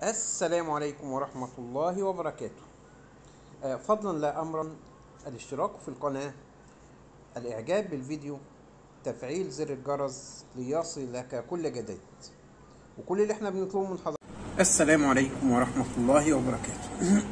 السلام عليكم ورحمة الله وبركاته آه، فضلا لا أمرا الاشتراك في القناة الإعجاب بالفيديو تفعيل زر الجرس ليصل لك كل جديد وكل اللي احنا بنطلبه من حضرتك السلام عليكم ورحمة الله وبركاته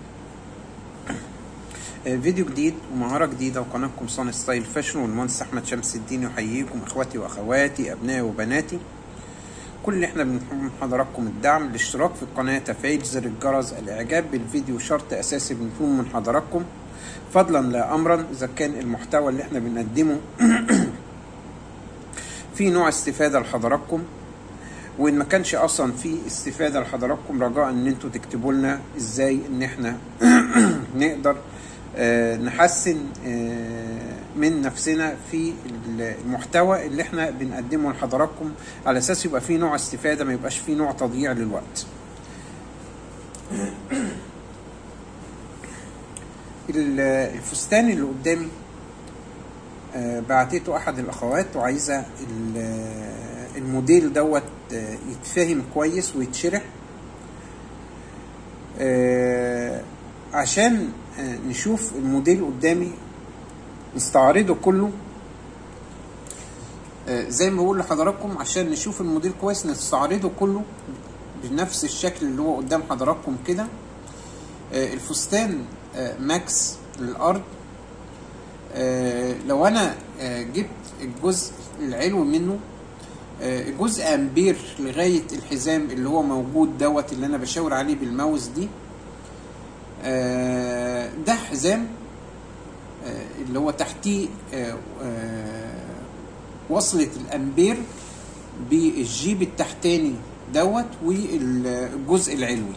آه، فيديو جديد ومهارة جديدة وقناتكم صان ستايل فاشن والمهندس أحمد شمس الدين يحييكم إخواتي وأخواتي أبنائي وبناتي كل اللي احنا بنطلب من حضراتكم الدعم الاشتراك في القناة تفعيل زر الجرس الإعجاب بالفيديو شرط أساسي بنطلبه من حضراتكم فضلا لا أمرا إذا كان المحتوى اللي احنا بنقدمه في نوع استفادة لحضراتكم وإن ما كانش أصلا في استفادة لحضراتكم رجاء إن انتوا تكتبوا لنا إزاي إن احنا نقدر آه، نحسن آه، من نفسنا في المحتوى اللي احنا بنقدمه لحضراتكم على اساس يبقى فيه نوع استفاده ما يبقاش فيه نوع تضييع للوقت. ال- الفستان اللي قدامي آه، بعتته احد الاخوات وعايزه ال- الموديل دوت آه، يتفهم كويس ويتشرح آه، عشان آه، نشوف الموديل قدامي نستعرضه كله آه، زي ما بقول لحضراتكم عشان نشوف الموديل كويس نستعرضه كله بنفس الشكل اللي هو قدام حضراتكم كده آه، الفستان آه، ماكس للارض آه، لو انا آه، جبت الجزء العلوي منه آه، جزء امبير لغايه الحزام اللي هو موجود دوت اللي انا بشاور عليه بالماوس دي آه، ده حزام آه، اللي هو تحتيه آه، آه، وصلة الأمبير بالجيب التحتاني دوت والجزء العلوي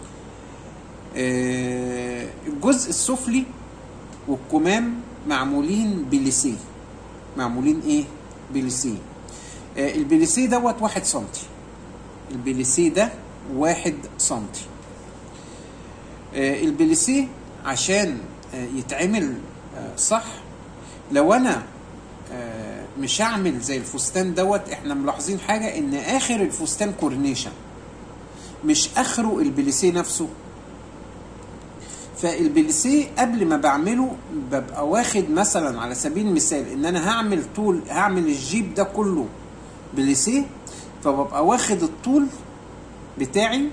آه، الجزء السفلي والكمام معمولين بليسيه معمولين ايه بليسيه آه، البليسيه دوت واحد سنتي البليسيه ده واحد سنتي آه، البليسيه عشان آه، يتعمل آه، صح لو انا آه، مش هعمل زي الفستان دوت احنا ملاحظين حاجه ان اخر الفستان كورنيشن مش اخره البليسيه نفسه فالبليسيه قبل ما بعمله ببقى واخد مثلا على سبيل المثال ان انا هعمل طول هعمل الجيب ده كله بليسيه فببقى واخد الطول بتاعي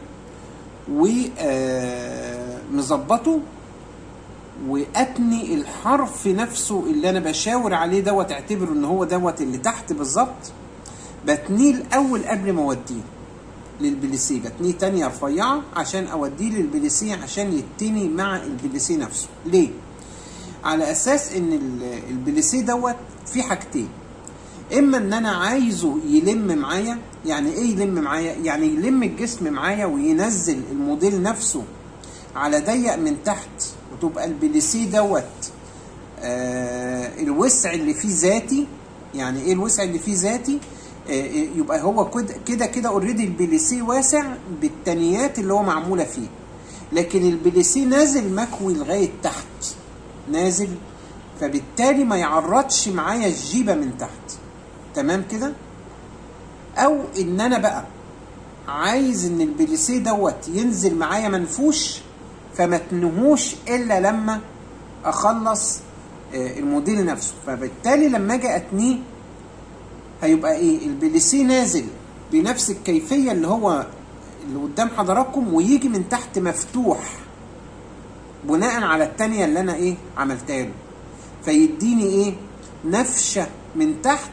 ومظبطه واتني الحرف نفسه اللي انا بشاور عليه دوت اعتبره ان هو دوت اللي تحت بالظبط بتنيه الاول قبل ما اوديه للبليسيه بتنيه تانية رفيعة عشان اوديه للبليسيه عشان يتني مع البليسيه نفسه ليه على اساس ان ال- البليسيه دوت في حاجتين اما ان انا عايزه يلم معايا يعني ايه يلم معايا يعني يلم الجسم معايا وينزل الموديل نفسه على ضيق من تحت وتبقى البليسيه دوت آه الوسع اللي فيه ذاتي يعني ايه الوسع اللي فيه ذاتي آه يبقى هو كد- كده كده اوريدي البليسيه واسع بالتنيات اللي هو معموله فيه لكن البليسيه نازل مكوي لغايه تحت نازل فبالتالي ما يعرضش معايا الجيبه من تحت تمام كده او ان انا بقى عايز ان البليسيه دوت ينزل معايا منفوش فما تنهوش الا لما اخلص آه، الموديل نفسه فبالتالي لما اجي اتنيه هيبقى ايه البليسيه نازل بنفس الكيفيه اللي هو اللي قدام حضراتكم ويجي من تحت مفتوح بناء على التانية اللي انا ايه عملتها له فيديني ايه نفشه من تحت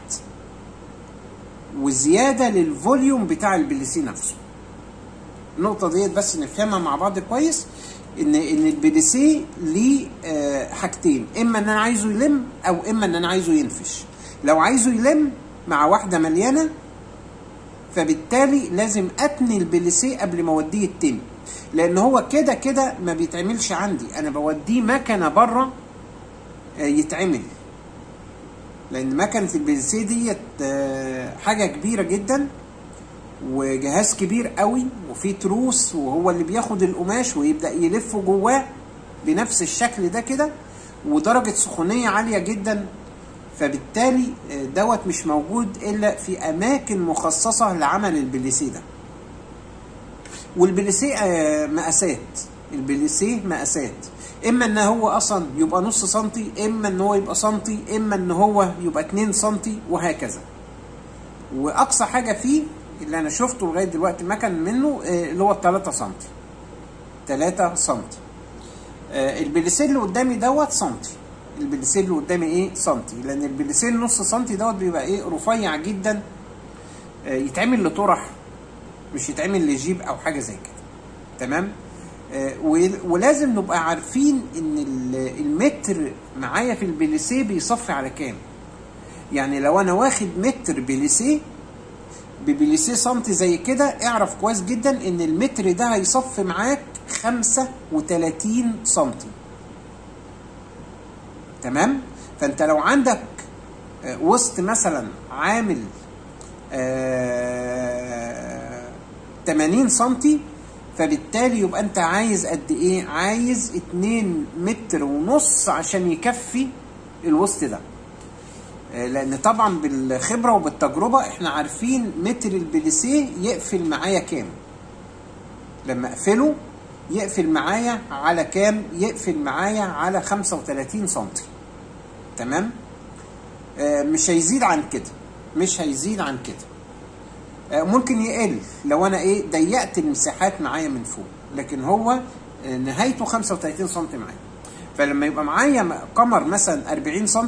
وزياده للفوليوم بتاع البليسيه نفسه النقطه ديت بس نفهمها مع بعض كويس ان ان البليسيه ليه آه، حاجتين اما ان انا عايزه يلم او اما ان انا عايزه ينفش لو عايزه يلم مع واحده مليانه فبالتالي لازم اتني البليسيه قبل ما اوديه التاني لان هو كده كده ما بيتعملش عندي انا بوديه مكنه بره آه، يتعمل لان مكنه البليسيه ديت آه، حاجه كبيره جدا وجهاز كبير قوي وفيه تروس وهو اللي بياخد القماش ويبدا يلفه جواه بنفس الشكل ده كده ودرجه سخونيه عاليه جدا فبالتالي آه، دوت مش موجود الا في اماكن مخصصه لعمل البليسيه ده والبليسيه آه، مقاسات البليسيه مقاسات اما ان هو اصلا يبقى نص سنتي اما ان هو يبقى سنتي اما ان هو يبقى 2 سنتي وهكذا واقصى حاجه فيه اللي انا شفته لغايه دلوقتي ما كان منه آه، اللي هو 3 سنتي 3 سنتي آه، البليسيه اللي قدامي دوت سنتي البليسيه اللي قدامي ايه سنتي لان البليسيه نص سنتي دوت بيبقى ايه رفيع جدا آه، يتعمل لطرح مش يتعمل لجيب او حاجه زي كده تمام آه، ول- ولازم نبقى عارفين ان ال- المتر معايا في البليسيه بيصفي على كام يعني لو انا واخد متر بليسيه ببليسيه سنتي زي كده اعرف كويس جدا ان المتر ده هيصفي معاك 35 سنتي تمام فانت لو عندك آه، وسط مثلا عامل آه، 80 سنتي فبالتالي يبقى انت عايز قد ايه عايز 2 متر ونص عشان يكفي الوسط ده آه، لان طبعا بالخبره وبالتجربه احنا عارفين متر البليسيه يقفل معايا كام لما اقفله يقفل معايا على كام يقفل معايا على 35 سنتي تمام آه، مش هيزيد عن كده مش هيزيد عن كده آه، ممكن يقل لو انا ايه ضيقت المساحات معايا من فوق لكن هو آه، نهايته 35 سم معايا فلما يبقى معايا م- قمر مثلا 40 سم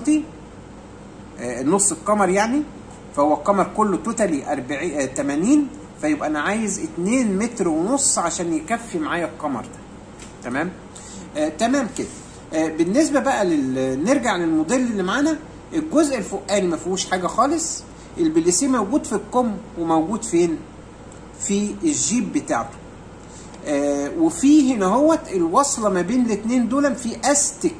نص القمر يعني فهو القمر كله توتالي 40 آه، 80 فيبقى انا عايز 2 متر ونص عشان يكفي معايا القمر ده تمام آه تمام كده آه بالنسبه بقى لل... نرجع للموديل اللي معانا الجزء الفوقاني ما فيهوش حاجه خالص البليسيه موجود في الكم وموجود فين في الجيب بتاعته آه وفي هنا هوت الوصله ما بين الاثنين دول في استك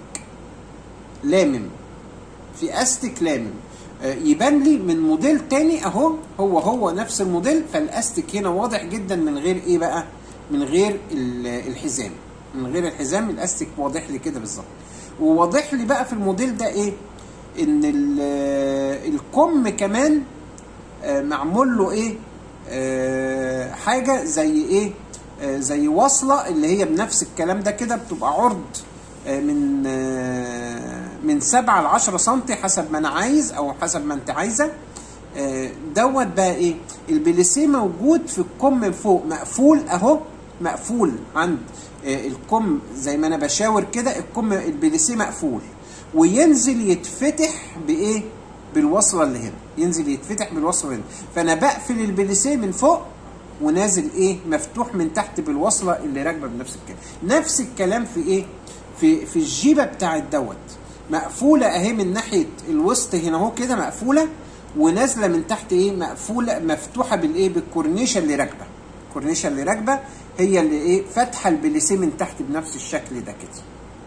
لامم في استك لامم آه، يبان لي من موديل تاني اهو هو هو نفس الموديل فالاستك هنا واضح جدا من غير ايه بقى من غير ال- الحزام من غير الحزام الاستك واضح لي كده بالظبط وواضح لي بقى في الموديل ده ايه ان ال- الكم كمان آه، معمول له ايه آه، حاجه زي ايه آه، زي وصله اللي هي بنفس الكلام ده كده بتبقى عرض آه، من آه، من 7 ل 10 سم حسب ما انا عايز او حسب ما انت عايزه آه، دوت بقى ايه البليسيه موجود في الكم من فوق مقفول اهو مقفول عند آه، الكم زي ما انا بشاور كده الكم البليسيه مقفول وينزل يتفتح بايه بالوصله اللي هنا ينزل يتفتح بالوصله هنا فانا بقفل البليسيه من فوق ونازل ايه مفتوح من تحت بالوصله اللي راكبه بنفس الكلام نفس الكلام في ايه في في الجيبه بتاعت دوت مقفوله اهي من ناحيه الوسط هنا اهو كده مقفوله ونازله من تحت ايه مقفوله مفتوحه بالايه بالكورنيشه اللي راكبه الكورنيشه اللي راكبه هي اللي ايه فاتحه البليسيه من تحت بنفس الشكل ده كده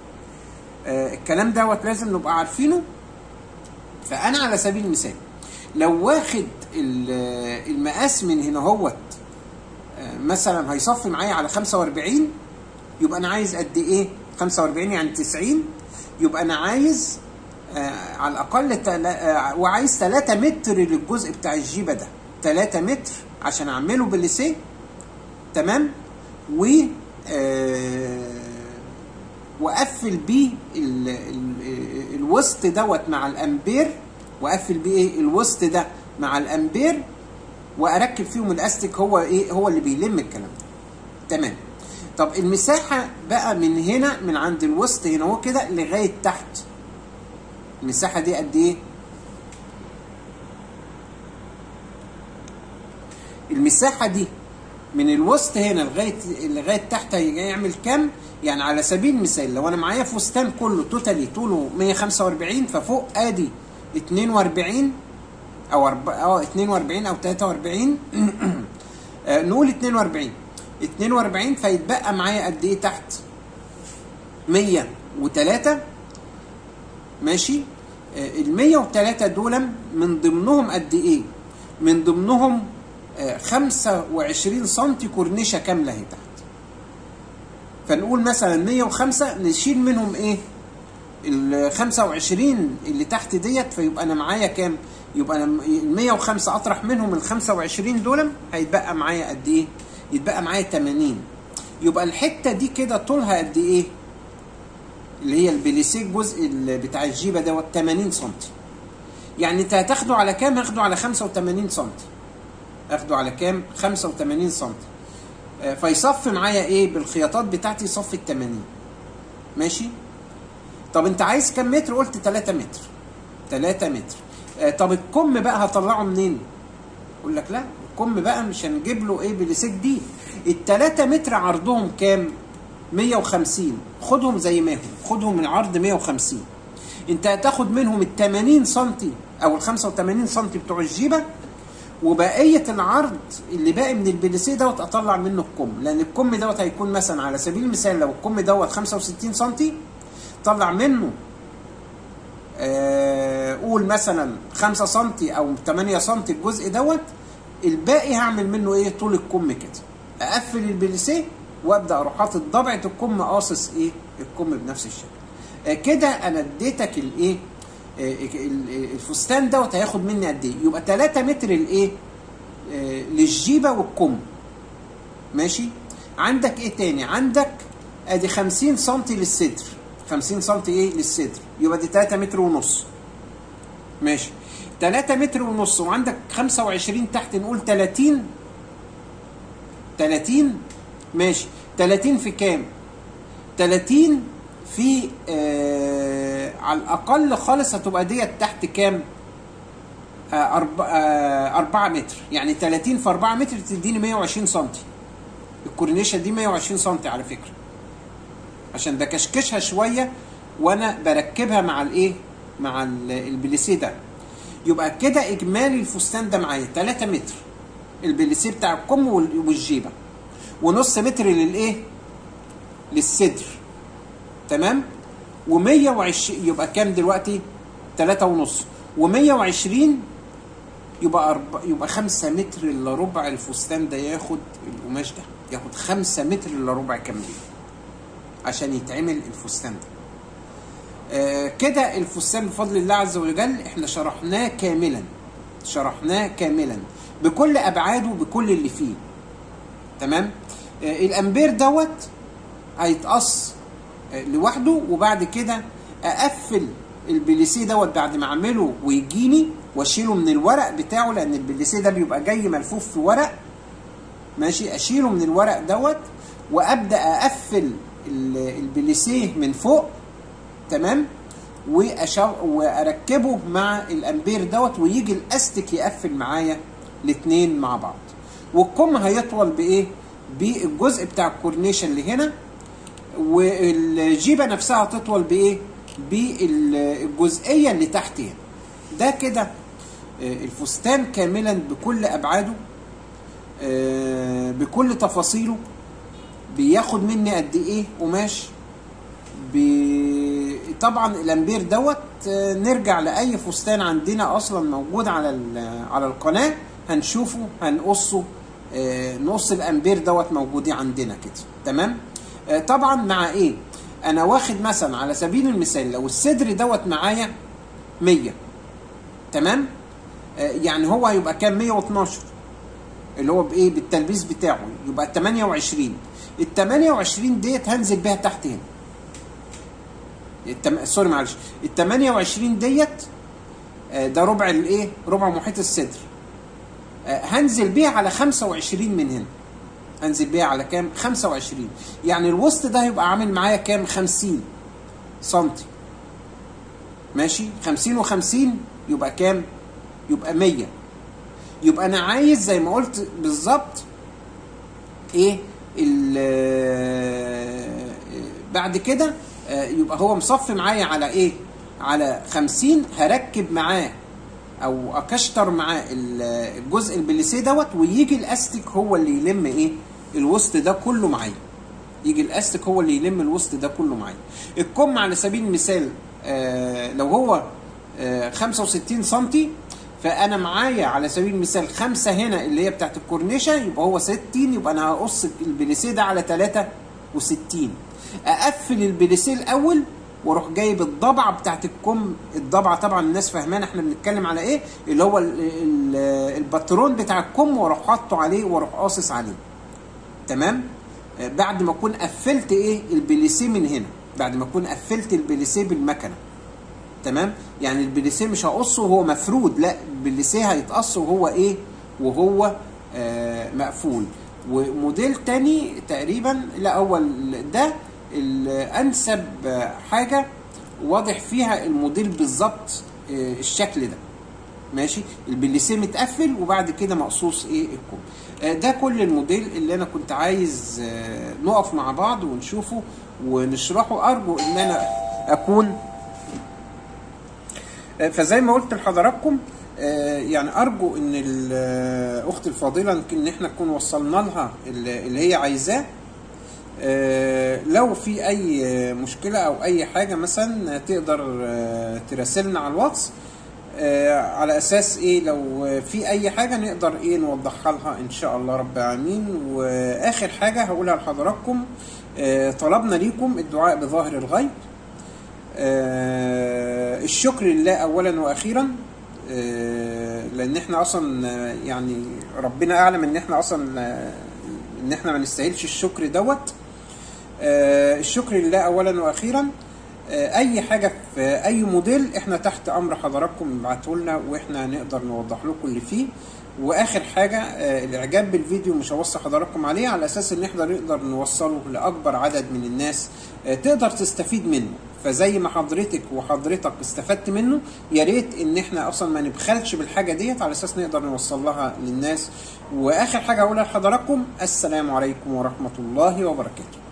آه الكلام دوت لازم نبقى عارفينه فانا على سبيل المثال لو واخد ال- المقاس من هنا هوت آه، مثلا هيصفي معايا على 45 يبقى انا عايز قد ايه 45 يعني 90 يبقى انا عايز آه على الاقل تلا آه وعايز 3 متر للجزء بتاع الجيبه ده 3 متر عشان اعمله بالليسيه تمام و آه واقفل بيه ال ال الوسط دوت مع الامبير واقفل بيه ايه الوسط ده مع الامبير واركب فيهم الاستك هو ايه هو اللي بيلم الكلام ده تمام طب المساحه بقى من هنا من عند الوسط هنا هو كده لغايه تحت المساحه دي قد ايه المساحه دي من الوسط هنا لغايه لغايه تحت هيعمل كام يعني على سبيل المثال لو انا معايا فستان كله توتالي طوله 145 ففوق ادي 42 او أرب... اه 42 او 43 آه، نقول 42 42 فيتبقى معايا قد ايه تحت 103 ماشي ال 103 دول من ضمنهم قد ايه من ضمنهم آه، 25 سم كورنيشه كامله اهي تحت فنقول مثلا 105 نشيل منهم ايه ال 25 اللي تحت ديت فيبقى انا معايا كام يبقى انا ال 105 اطرح منهم ال 25 دول هيتبقى معايا قد ايه يتبقى معايا 80 يبقى الحته دي كده طولها قد ايه اللي هي البليسيه الجزء اللي بتاع الجيبه دوت 80 سم يعني انت هتاخده على كام هاخده على 85 سم اخده على كام 85 سم آه، فيصف معايا ايه بالخياطات بتاعتي صف ال 80 ماشي طب انت عايز كام متر قلت 3 متر 3 متر آه، طب الكم بقى هطلعه منين اقول لك لا الكم بقى مش هنجيب له ايه بليسيه جديد ال 3 متر عرضهم كام 150 خدهم زي ما هم خدهم العرض 150 انت هتاخد منهم ال 80 سم او ال 85 سم بتوع الجيبه وبقيه العرض اللي باقي من البليسيه دوت اطلع منه الكم لان الكم دوت هيكون مثلا على سبيل المثال لو الكم دوت 65 سم طلع منه آه، قول مثلا 5 سم او 8 سم الجزء دوت الباقي هعمل منه ايه طول الكم كده اقفل البليسيه وابدا اروح حاطط ضبعه الكم قاصص ايه الكم بنفس الشكل آه، كده انا اديتك الايه آه، ال- الفستان دوت هياخد مني قد ايه يبقى 3 متر الايه آه، للجيبه والكم ماشي عندك ايه تاني عندك ادي 50 سم للصدر 50 سم ايه للصدر يبقى دي 3 متر ونص ماشي 3 متر ونص وعندك 25 تحت نقول 30 30 ماشي 30 في كام 30 في آه على الاقل خالص هتبقى ديت تحت كام آه أربعة آه أربعة متر يعني 30 في 4 متر تديني 120 سم الكورنيشه دي 120 سم على فكره عشان بكشكشها شويه وانا بركبها مع الايه مع ال- البليسيه ده يبقى كده اجمالي الفستان ده معايا 3 متر البليسيه بتاع الكم وال- والجيبه ونص متر للايه للصدر تمام و120 يبقى كام دلوقتي 3 ونص و120 يبقى أرب... يبقى 5 متر الا ربع الفستان ده ياخد القماش ده ياخد 5 متر الا ربع كاملين عشان يتعمل الفستان ده آه كده الفستان بفضل الله عز وجل احنا شرحناه كاملا شرحناه كاملا بكل ابعاده بكل اللي فيه تمام آه الامبير دوت هيتقص آه لوحده وبعد كده اقفل البليسيه دوت بعد ما اعمله ويجيني واشيله من الورق بتاعه لان البليسيه ده بيبقى جاي ملفوف في ورق ماشي اشيله من الورق دوت وابدا اقفل ال- البليسيه من فوق تمام وأشو... واركبه مع الامبير دوت ويجي الاستك يقفل معايا الاثنين مع بعض والكم هيطول بايه بالجزء بتاع الكورنيش اللي هنا والجيبه نفسها هتطول بايه بالجزئيه اللي تحت هنا ده كده آه، الفستان كاملا بكل ابعاده آه، بكل تفاصيله بياخد مني قد ايه قماش ب- طبعا الامبير دوت آه، نرجع لاي فستان عندنا اصلا موجود على ال- على القناه هنشوفه هنقصه آه، نقص الامبير دوت موجودين عندنا كده تمام آه، طبعا مع ايه انا واخد مثلا على سبيل المثال لو الصدر دوت معايا 100 تمام آه، يعني هو هيبقى كام 112 اللي هو بايه بالتلبيس بتاعه يبقى 28 ال 28 ديت هنزل بيها تحت هنا التم... سوري معلش ال 28 ديت آه، ده ربع الايه ربع محيط الصدر آه، هنزل بيها على 25 من هنا هنزل بيها على كام 25 يعني الوسط ده هيبقى عامل معايا كام 50 سنتي ماشي 50 و50 يبقى كام يبقى 100 يبقى انا عايز زي ما قلت بالظبط ايه ال- بعد كده آه، يبقى هو مصفي معايا على ايه على 50 هركب معاه او اكشتر معاه ال- الجزء البليسيه دوت ويجي الاستك هو اللي يلم ايه الوسط ده كله معايا يجي الاستك هو اللي يلم الوسط ده كله معايا الكم على سبيل المثال آه لو هو آه 65 سم فانا معايا على سبيل المثال خمسه هنا اللي هي بتاعت الكورنيشه يبقى هو 60 يبقى انا هقص البليسيه ده على 63 اقفل البليسيه الاول واروح جايب الضبعه بتاعت الكم الضبعه طبعا الناس فاهمانه احنا بنتكلم على ايه اللي هو ال- ال- الباترون بتاع الكم واروح حاطه عليه واروح قاصص عليه تمام آه، بعد ما اكون قفلت ايه البليسيه من هنا بعد ما اكون قفلت البليسيه بالمكنه تمام يعني البليسيه مش هقصه وهو مفرود لا البليسيه هيتقص وهو ايه وهو آه مقفول وموديل تاني تقريبا لا اول ده الانسب آه، حاجه واضح فيها الموديل بالظبط آه، الشكل ده ماشي البليسيه متقفل وبعد كده مقصوص ايه الكم آه، ده كل الموديل اللي انا كنت عايز آه، نقف مع بعض ونشوفه ونشرحه ارجو ان انا اكون آه، فزي ما قلت لحضراتكم آه، يعني ارجو ان الاخت الفاضله يمكن ان احنا نكون وصلنا لها اللي اللي هي عايزاه آه، لو في اي مشكله او اي حاجه مثلا تقدر آه، تراسلنا على الواتس آه، على اساس ايه لو في اي حاجه نقدر ايه نوضحها لها ان شاء الله رب العالمين واخر حاجه هقولها لحضراتكم آه، طلبنا ليكم الدعاء بظاهر الغيب آه، الشكر لله اولا واخيرا آه، لان احنا اصلا آه، يعني ربنا اعلم ان احنا اصلا آه، ان احنا ما نستاهلش الشكر دوت آه، الشكر لله اولا واخيرا آه، اي حاجه في اي موديل احنا تحت امر حضراتكم ابعتوا لنا واحنا نقدر نوضح لكم اللي فيه واخر حاجه آه، الاعجاب بالفيديو مش هوصي حضراتكم عليه على اساس ان احنا نقدر نوصله لاكبر عدد من الناس آه، تقدر تستفيد منه فزي ما حضرتك وحضرتك استفدت منه يا ريت ان احنا اصلا ما نبخلش بالحاجه ديت على اساس نقدر نوصل لها للناس واخر حاجه اقولها لحضراتكم السلام عليكم ورحمه الله وبركاته